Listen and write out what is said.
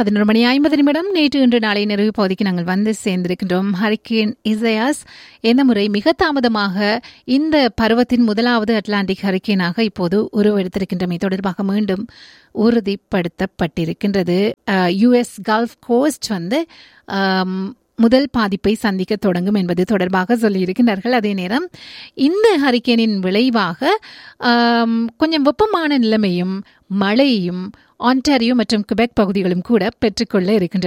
பதினொரு மணி ஐம்பது நிமிடம் நேற்று இன்று நாளை நிறைவு பகுதிக்கு நாங்கள் வந்து சேர்ந்திருக்கின்றோம் ஹரிக்கேன் இசையாஸ் இந்த முறை மிக தாமதமாக இந்த பருவத்தின் முதலாவது அட்லாண்டிக் ஹரிக்கேனாக இப்போது உருவெடுத்திருக்கின்றமை தொடர்பாக மீண்டும் உறுதிப்படுத்தப்பட்டிருக்கின்றது யுஎஸ் கல்ஃப் கோஸ்ட் வந்து ஆம், முதல் பாதிப்பை சந்திக்க தொடங்கும் என்பது தொடர்பாக சொல்லியிருக்கிறார்கள் அதே நேரம் இந்த ஹரிக்கேனின் விளைவாக ஆம், கொஞ்சம் வெப்பமான நிலைமையும் மழையும் ஆன்டாரியோ மற்றும் குபெக் பகுதிகளும் கூட பெற்றுக்கொள்ள இருக்கின்றன